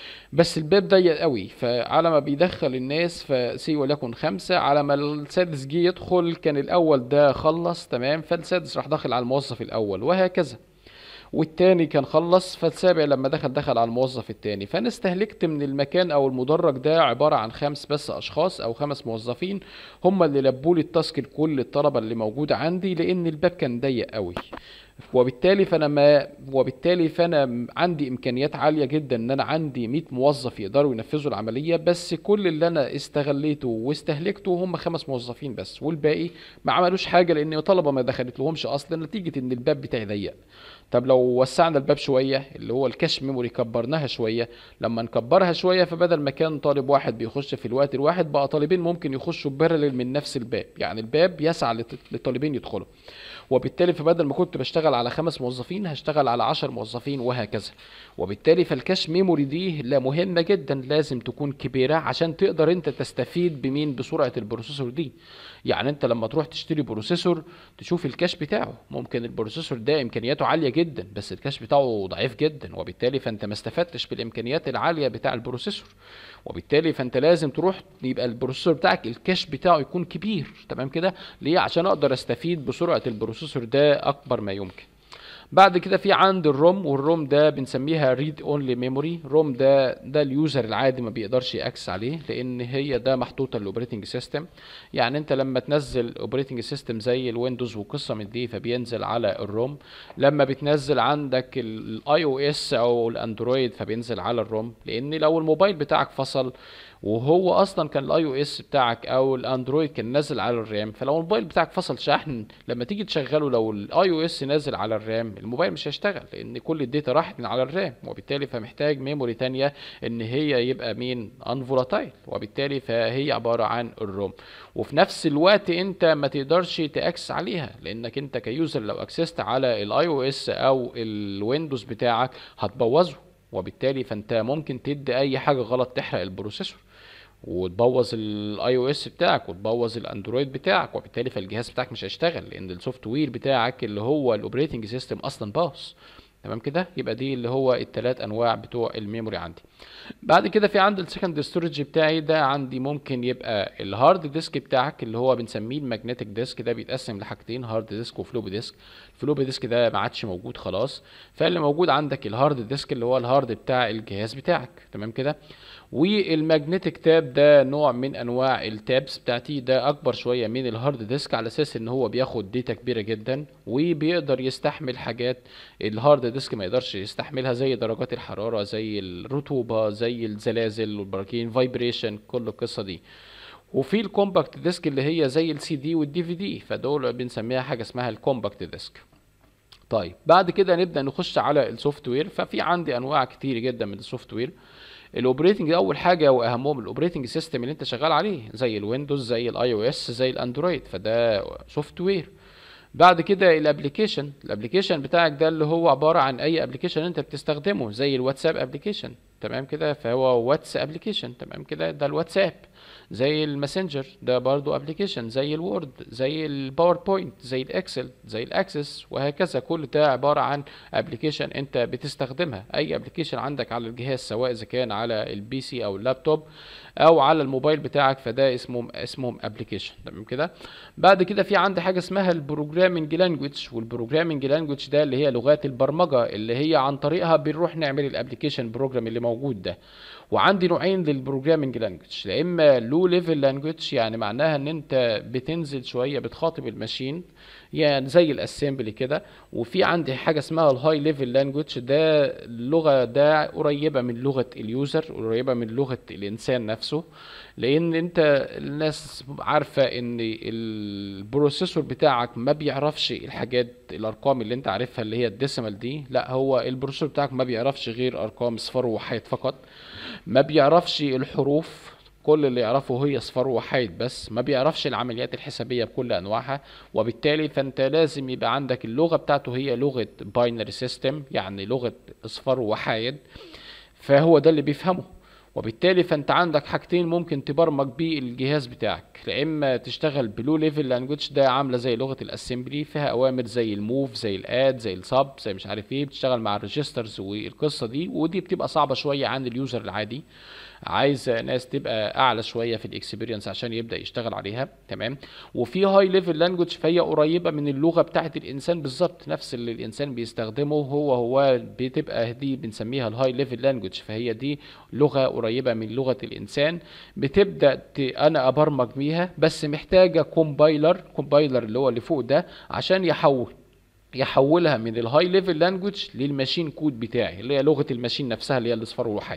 [SPEAKER 2] بس الباب ضيق قوي فعلى ما بيدخل الناس فسي وليكن خمسة على ما السادس جه يدخل كان الأول ده خلص تمام فالسادس راح داخل على الموظف الأول وهكذا والتاني كان خلص فالسابع لما دخل دخل على الموظف التاني فانا استهلكت من المكان او المدرج ده عباره عن خمس بس اشخاص او خمس موظفين هم اللي لبوا لي التاسك لكل الطلبه اللي موجوده عندي لان الباب كان ضيق قوي وبالتالي فانا ما وبالتالي فانا عندي امكانيات عاليه جدا ان انا عندي 100 موظف يقدروا ينفذوا العمليه بس كل اللي انا استغليته واستهلكته هم خمس موظفين بس والباقي ما عملوش حاجه لان طلبه ما دخلت لهمش اصلا نتيجه ان الباب بتاعي ضيق طب لو وسعنا الباب شويه اللي هو الكاش ميموري كبرناها شويه لما نكبرها شويه فبدل ما كان طالب واحد بيخش في الوقت الواحد بقى طالبين ممكن يخشوا بارلل من نفس الباب يعني الباب يسعى لت- للطالبين يدخلوا وبالتالي فبدل ما كنت بشتغل على خمس موظفين هشتغل على عشر موظفين وهكذا وبالتالي فالكاش ميموري دي لا مهمة جدا لازم تكون كبيرة عشان تقدر انت تستفيد بمين بسرعة البروسيسور دي يعني انت لما تروح تشتري بروسيسور تشوف الكاش بتاعه ممكن البروسيسور ده امكانياته عالية جدا بس الكاش بتاعه ضعيف جدا وبالتالي فانت ما استفدتش بالامكانيات العالية بتاع البروسيسور وبالتالي فانت لازم تروح يبقى البروسيسور بتاعك الكاش بتاعه يكون كبير تمام كده ليه عشان اقدر استفيد بسرعة البروسيسور ده اكبر ما يمكن بعد كده في عند الروم والروم ده بنسميها ريد اونلي ميموري روم ده ده اليوزر العادي ما بيقدرش ياكسس عليه لان هي ده محطوطه للاوبريتنج سيستم يعني انت لما تنزل اوبريتنج سيستم زي الويندوز وقصه من دي فبينزل على الروم لما بتنزل عندك الاي او اس او الاندرويد فبينزل على الروم لان لو الموبايل بتاعك فصل وهو اصلا كان الاي او اس بتاعك او الاندرويد كان نازل على الرام فلو الموبايل بتاعك فصل شحن لما تيجي تشغله لو الاي او اس نازل على الرام الموبايل مش هيشتغل لان كل الداتا راحت من على الرام وبالتالي فمحتاج ميموري تانية ان هي يبقى مين ان فولاتايل وبالتالي فهي عباره عن الروم وفي نفس الوقت انت ما تقدرش تاكسس عليها لانك انت كيوزر لو اكسست على الاي او اس او الويندوز بتاعك هتبوظه وبالتالي فانت ممكن تدي اي حاجه غلط تحرق البروسيسور وتبوظ الاي او اس بتاعك وتبوظ الاندرويد بتاعك وبالتالي فالجهاز بتاعك مش هيشتغل لان السوفت وير بتاعك اللي هو الاوبريتنج سيستم اصلا باظ تمام كده يبقى دي اللي هو الثلاث انواع بتوع الميموري عندي بعد كده في عندي السكند ستورج بتاعي ده عندي ممكن يبقى الهارد ديسك بتاعك اللي هو بنسميه الماجنتيك ديسك ده بيتقسم لحاجتين هارد ديسك وفلوبي ديسك الفلوبي ديسك ده ما عادش موجود خلاص فاللي موجود عندك الهارد ديسك اللي هو الهارد بتاع الجهاز بتاعك تمام كده والماجنتيك تاب ده نوع من انواع التابس بتاعتي ده اكبر شويه من الهارد ديسك على اساس ان هو بياخد داتا كبيره جدا وبيقدر يستحمل حاجات الهارد ديسك ما يقدرش يستحملها زي درجات الحراره زي الرطوبه زي الزلازل والبراكين فايبريشن كل القصه دي وفي الكومباكت ديسك اللي هي زي السي دي والدي في دي فدول بنسميها حاجه اسمها الكومباكت ديسك طيب بعد كده نبدا نخش على السوفت وير ففي عندي انواع كتير جدا من السوفت وير الاوبريتنج اول حاجه واهمهم الاوبريتنج سيستم اللي انت شغال عليه زي الويندوز زي الاي او اس زي الاندرويد فده سوفت وير بعد كده الابلكيشن الابلكيشن بتاعك ده اللي هو عباره عن اي ابلكيشن انت بتستخدمه زي الواتساب ابلكيشن تمام كده فهو واتس ابلكيشن تمام كده ده الواتساب زي الماسنجر ده برضو ابلكيشن زي الوورد زي الباوربوينت زي الاكسل زي الاكسس وهكذا كل ده عباره عن ابلكيشن انت بتستخدمها اي ابلكيشن عندك على الجهاز سواء اذا كان على البي سي او اللابتوب او على الموبايل بتاعك فده اسمهم اسمهم ابلكيشن تمام كده بعد كده في عندي حاجه اسمها البروجرامنج لانجويج والبروجرامنج لانجويج ده اللي هي لغات البرمجه اللي هي عن طريقها بنروح نعمل الابلكيشن بروجرام اللي موجود ده وعندي نوعين للبروجرامنج لانجويج لا اما لو ليفل لانجويج يعني معناها ان انت بتنزل شويه بتخاطب الماشين يعني زي الاسمبلي كده وفي عندي حاجه اسمها الهاي ليفل لانجويج ده اللغه ده قريبه من لغه اليوزر قريبه من لغه الانسان نفسه لان انت الناس عارفه ان البروسيسور بتاعك ما بيعرفش الحاجات الارقام اللي انت عارفها اللي هي الديسيمال دي لا هو البروسيسور بتاعك ما بيعرفش غير ارقام صفر وحيد فقط ما بيعرفش الحروف كل اللي يعرفه هي صفر وحيد بس ما بيعرفش العمليات الحسابية بكل أنواعها وبالتالي فأنت لازم يبقى عندك اللغة بتاعته هي لغة باينري سيستم يعني لغة صفر وحيد فهو ده اللي بيفهمه وبالتالي فانت عندك حاجتين ممكن تبرمج بيه الجهاز بتاعك لا اما تشتغل بلو ليفل لانجوج ده عامله زي لغه الاسمبلي فيها اوامر زي الموف زي الاد زي السب زي مش عارف ايه بتشتغل مع الريجسترز والقصه دي ودي بتبقى صعبه شويه عن اليوزر العادي عايز ناس تبقى اعلى شويه في الاكسبيرينس عشان يبدا يشتغل عليها تمام وفي هاي ليفل لانجوج فهي قريبه من اللغه بتاعه الانسان بالظبط نفس اللي الانسان بيستخدمه هو هو بتبقى دي بنسميها الهاي ليفل لانجوج فهي دي لغه قريبه من لغه الانسان بتبدا ت... انا ابرمج بيها بس محتاجه كومبايلر كومبايلر اللي هو اللي فوق ده عشان يحول يحولها من الهاي ليفل لانجوج للماشين كود بتاعي اللي هي لغه الماشين نفسها اللي هي الاصفار والوحي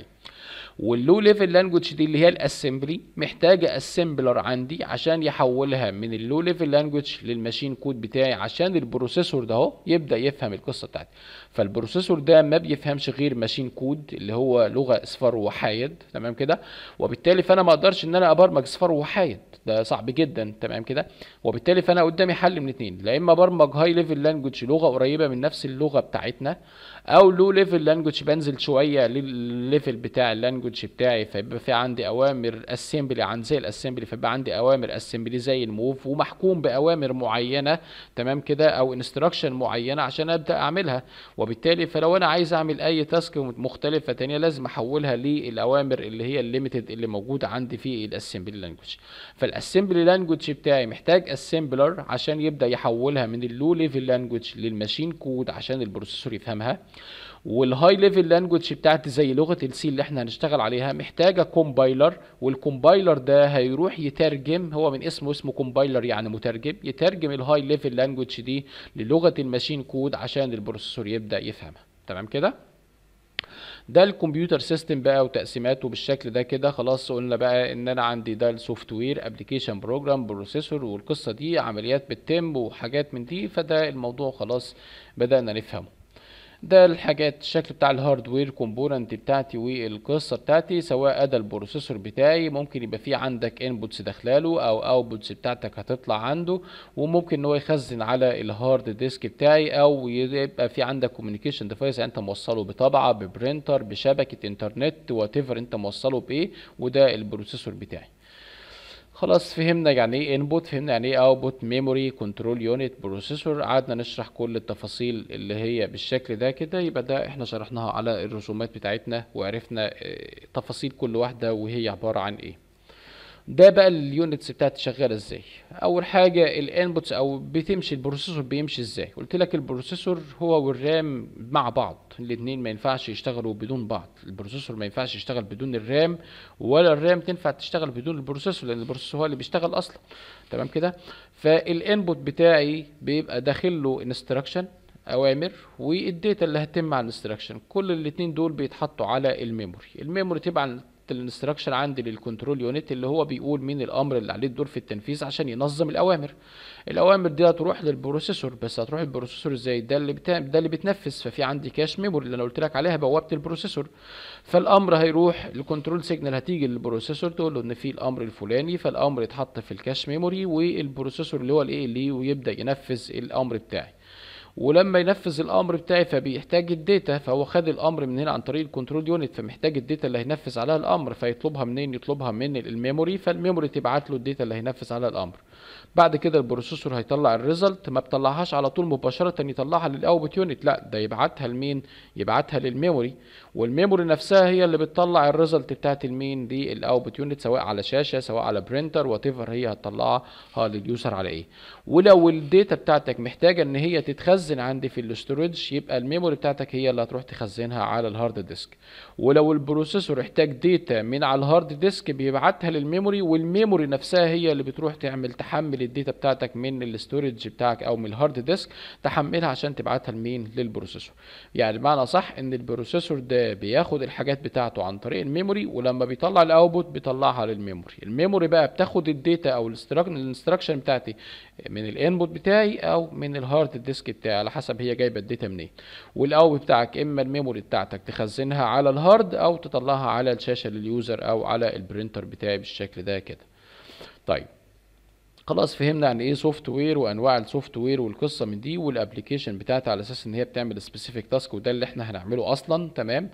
[SPEAKER 2] واللو ليفل لانجوج دي اللي هي الاسمبلي محتاجه اسمبلر عندي عشان يحولها من اللو ليفل لانجوج للماشين كود بتاعي عشان البروسيسور ده اهو يبدا يفهم القصه بتاعتي فالبروسيسور ده ما بيفهمش غير ماشين كود اللي هو لغه اصفار وحايد تمام كده وبالتالي فانا ما اقدرش ان انا ابرمج اصفار وحايد ده صعب جدا تمام كده وبالتالي فانا قدامي حل من اتنين لا اما برمج هاي ليفل لانجوج لغه قريبه من نفس اللغه بتاعتنا او لو ليفل لانجوج بنزل شويه للليفل بتاع اللانجوج بتاعي فيبقى في عندي اوامر اسمبلي عن زي الاسمبلي فيبقى عندي اوامر اسمبلي زي الموف ومحكوم باوامر معينه تمام كده او انستراكشن معينه عشان ابدا اعملها وبالتالي فلو انا عايز اعمل اي تاسك مختلفه تانية لازم احولها للاوامر اللي هي الليميتد اللي موجوده عندي في الاسمبلي لانجوج فالاسمبلي لانجوج بتاعي محتاج اسمبلر عشان يبدا يحولها من اللو ليفل لانجوج للماشين كود عشان البروسيسور يفهمها والهاي ليفل لانجوج بتاعتي زي لغه السي اللي احنا هنشتغل عليها محتاجه كومبايلر والكومبايلر ده هيروح يترجم هو من اسمه اسمه كومبايلر يعني مترجم يترجم الهاي ليفل لانجوج دي للغه الماشين كود عشان البروسيسور يبدا يفهمها تمام كده ده الكمبيوتر سيستم بقى وتقسيماته بالشكل ده كده خلاص قلنا بقى ان انا عندي ده السوفت وير ابلكيشن بروجرام بروسيسور والقصه دي عمليات بتتم وحاجات من دي فده الموضوع خلاص بدانا نفهمه ده الحاجات الشكل بتاع الهاردوير كومبوننت بتاعتي والقصه بتاعتي سواء ادى البروسيسور بتاعي ممكن يبقى في عندك انبوتس داخلاله او اوتبوتس بتاعتك هتطلع عنده وممكن ان هو يخزن على الهارد ديسك بتاعي او يبقى في عندك كوميونيكيشن ديفايس انت موصله بطبعه ببرينتر بشبكه انترنت وات انت موصله بايه وده البروسيسور بتاعي خلاص فهمنا يعني ايه انبوت فهمنا يعني ايه اوتبوت ميموري كنترول يونت بروسيسور قعدنا نشرح كل التفاصيل اللي هي بالشكل ده كده يبقى ده احنا شرحناها على الرسومات بتاعتنا وعرفنا تفاصيل كل واحده وهي عباره عن ايه ده بقى اليونتس بتاعتي شغاله ازاي اول حاجه الانبوتس او بتمشي البروسيسور بيمشي ازاي قلت لك البروسيسور هو والرام مع بعض الاثنين ما ينفعش يشتغلوا بدون بعض البروسيسور ما ينفعش يشتغل بدون الرام ولا الرام تنفع تشتغل بدون البروسيسور لان البروسيسور هو اللي بيشتغل اصلا تمام كده فالانبوت بتاعي بيبقى داخل له انستراكشن اوامر والداتا اللي هتتم على الانستراكشن كل الاثنين دول بيتحطوا على الميموري الميموري طبعا الانستراكشن عندي للكنترول يونت اللي هو بيقول مين الامر اللي عليه الدور في التنفيذ عشان ينظم الاوامر الاوامر دي هتروح للبروسيسور بس هتروح البروسيسور ازاي ده اللي بتا... ده اللي بتنفذ ففي عندي كاش ميموري اللي انا قلت لك عليها بوابه البروسيسور فالامر هيروح الكنترول سيجنال هتيجي للبروسيسور تقول له ان في الامر الفلاني فالامر يتحط في الكاش ميموري والبروسيسور اللي هو الايه اللي ويبدا ينفذ الامر بتاعي ولما ينفذ الامر بتاعي فبيحتاج الداتا فهو خد الامر من هنا عن طريق الكنترول يونت فمحتاج الداتا اللي هينفذ عليها الامر فيطلبها منين يطلبها من الميموري فالميموري تبعت له الداتا اللي هينفذ عليها الامر بعد كده البروسيسور هيطلع الريزلت ما بطلعهاش على طول مباشره يطلعها للاوتبوت يونت لا ده يبعتها لمين يبعتها للميموري والميموري نفسها هي اللي بتطلع الريزلت بتاعت المين دي الاوتبوت يونت سواء على شاشه سواء على برينتر وات ايفر هي هتطلعها لليوزر على ايه ولو الداتا بتاعتك محتاجه ان هي تتخزن عندي في الاستورج يبقى الميموري بتاعتك هي اللي هتروح تخزنها على الهارد ديسك ولو البروسيسور احتاج داتا من على الهارد ديسك بيبعتها للميموري والميموري نفسها هي اللي بتروح تعمل تحمل الداتا بتاعتك من الاستورج بتاعك او من الهارد ديسك تحملها عشان تبعتها لمين للبروسيسور يعني بمعنى صح ان البروسيسور ده بياخد الحاجات بتاعته عن طريق الميموري ولما بيطلع الاوتبوت بيطلعها للميموري الميموري بقى بتاخد الداتا او الانستراكشن بتاعتي من الانبوت بتاعي او من الهارد ديسك بتاعي على حسب هي جايبه الداتا منين والاوت بتاعك اما الميموري بتاعتك تخزنها على الهارد او تطلعها على الشاشه لليوزر او على البرينتر بتاعي بالشكل ده كده طيب خلاص فهمنا عن ايه سوفت وير وانواع السوفت وير والقصه من دي والابلكيشن بتاعتها على اساس ان هي بتعمل سبيسيفيك تاسك وده اللي احنا هنعمله اصلا تمام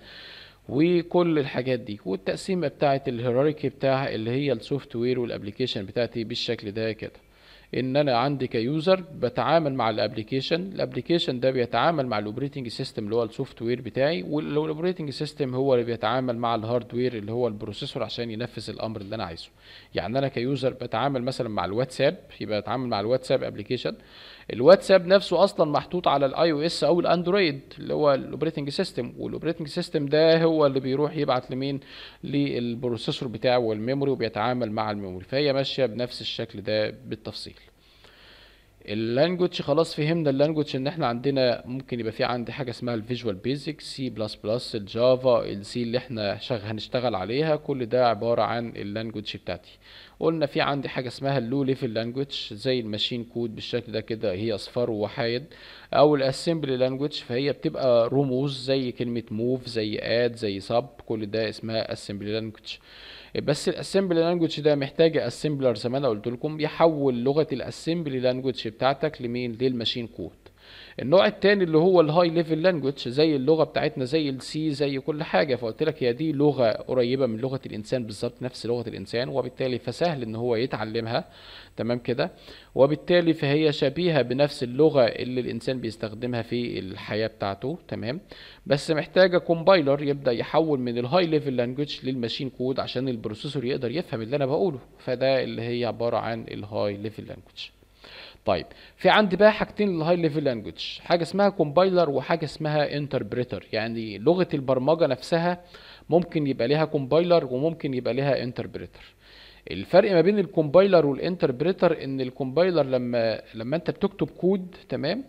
[SPEAKER 2] وكل الحاجات دي والتقسيمه بتاعه الهيراركي بتاع اللي هي السوفت وير والابلكيشن بتاعتي بالشكل ده كده ان انا عندي كيوزر بتعامل مع الابلكيشن الابلكيشن ده بيتعامل مع الاوبريتنج سيستم اللي هو السوفت وير بتاعي والاوبريتنج سيستم هو اللي بيتعامل مع الهاردوير اللي هو البروسيسور عشان ينفذ الامر اللي انا عايزه يعني انا كيوزر بتعامل مثلا مع الواتساب يبقى بتعامل مع الواتساب ابلكيشن الواتساب نفسه اصلا محطوط على الاي او اس او الاندرويد اللي هو الاوبريتنج سيستم والاوبريتنج سيستم ده هو اللي بيروح يبعت لمين للبروسيسور بتاعه والميموري وبيتعامل مع الميموري فهي ماشيه بنفس الشكل ده بالتفصيل اللانجوج خلاص فهمنا اللانجوج ان احنا عندنا ممكن يبقى في عندي حاجه اسمها الفيجوال بيزك سي بلس بلس الجافا السي اللي احنا شغ... هنشتغل عليها كل ده عباره عن اللانجوج بتاعتي قلنا في عندي حاجه اسمها اللو ليفل لانجوج زي الماشين كود بالشكل ده كده هي اصفار ووحايد او الاسمبلي لانجوج فهي بتبقى رموز زي كلمه موف زي اد زي سب كل ده اسمها اسمبلي لانجوج بس الاسمبلي لانجوج ده محتاجه اسمبلر زي ما انا قلت لكم يحول لغه الاسمبلي لانجوج بتاعتك لمين للماشين كود النوع التاني اللي هو الهاي ليفل لانجوج زي اللغه بتاعتنا زي السي زي كل حاجه فقلت لك هي دي لغه قريبه من لغه الانسان بالظبط نفس لغه الانسان وبالتالي فسهل ان هو يتعلمها تمام كده وبالتالي فهي شبيهه بنفس اللغه اللي الانسان بيستخدمها في الحياه بتاعته تمام بس محتاجه كومبايلر يبدا يحول من الهاي ليفل لانجوج للماشين كود عشان البروسيسور يقدر يفهم اللي انا بقوله فده اللي هي عباره عن الهاي ليفل لانجوج طيب في عندي بقى حاجتين للهاي ليفل لانجوج حاجه اسمها كومبايلر وحاجه اسمها انتربريتر يعني لغه البرمجه نفسها ممكن يبقى لها كومبايلر وممكن يبقى لها انتربريتر الفرق ما بين الكومبايلر والانتربريتر ان الكومبايلر لما لما انت بتكتب كود تمام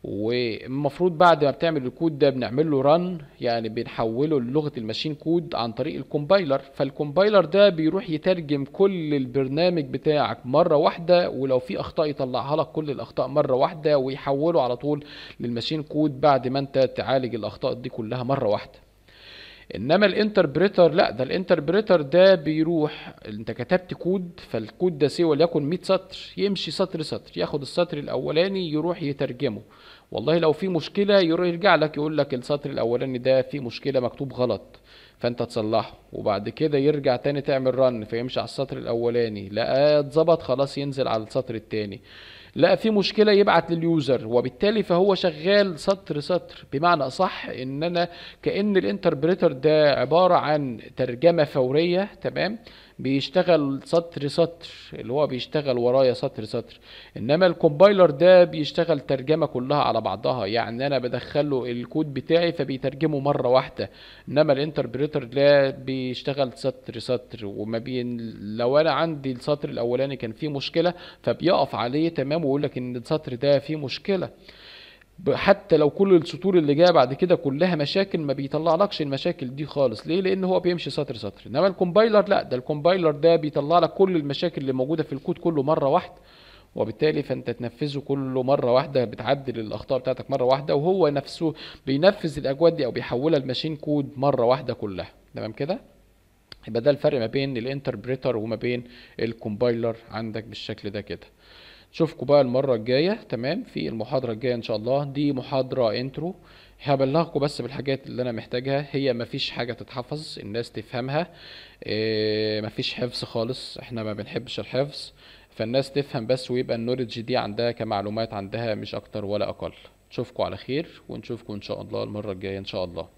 [SPEAKER 2] والمفروض بعد ما بتعمل الكود ده بنعمل له ران يعني بنحوله للغه الماشين كود عن طريق الكومبايلر فالكومبايلر ده بيروح يترجم كل البرنامج بتاعك مره واحده ولو في اخطاء يطلعها لك كل الاخطاء مره واحده ويحوله على طول للماشين كود بعد ما انت تعالج الاخطاء دي كلها مره واحده انما الانتربريتر لا ده الانتربريتر ده بيروح انت كتبت كود فالكود ده سي وليكن 100 سطر يمشي سطر سطر ياخد السطر الاولاني يروح يترجمه والله لو في مشكله يروح يرجع لك يقول لك السطر الاولاني ده فيه مشكله مكتوب غلط فانت تصلحه وبعد كده يرجع تاني تعمل رن فيمشي على السطر الاولاني لا اتظبط خلاص ينزل على السطر التاني لا في مشكله يبعت لليوزر وبالتالي فهو شغال سطر سطر بمعنى اصح ان انا كان الانتربريتر ده عباره عن ترجمه فوريه تمام بيشتغل سطر سطر اللي هو بيشتغل ورايا سطر سطر انما الكومبايلر ده بيشتغل ترجمه كلها على بعضها يعني انا بدخله الكود بتاعي فبيترجمه مره واحده انما الانتربريتر ده بيشتغل سطر سطر وما بين لو انا عندي السطر الاولاني كان فيه مشكله فبيقف عليه تمام ويقول لك ان السطر ده فيه مشكله ب- حتى لو كل السطور اللي جايه بعد كده كلها مشاكل ما بيطلعلكش المشاكل دي خالص ليه لان هو بيمشي سطر سطر انما الكومبايلر لا ده الكومبايلر ده بيطلع لك كل المشاكل اللي موجوده في الكود كله مره واحده وبالتالي فانت تنفذه كله مره واحده بتعدل الاخطاء بتاعتك مره واحده وهو نفسه بينفذ الاكواد دي او بيحولها لماشين كود مره واحده كلها تمام كده يبقى ده الفرق ما بين الانتربريتر وما بين الكومبايلر عندك بالشكل ده كده نشوفكم بقى المرة الجاية تمام في المحاضرة الجاية ان شاء الله دي محاضرة انترو هبلغكم بس بالحاجات اللي انا محتاجها هي مفيش حاجة تتحفظ الناس تفهمها إيه مفيش حفظ خالص احنا ما بنحبش الحفظ فالناس تفهم بس ويبقى النولج دي عندها كمعلومات عندها مش اكتر ولا اقل نشوفكم على خير ونشوفكم ان شاء الله المرة الجاية ان شاء الله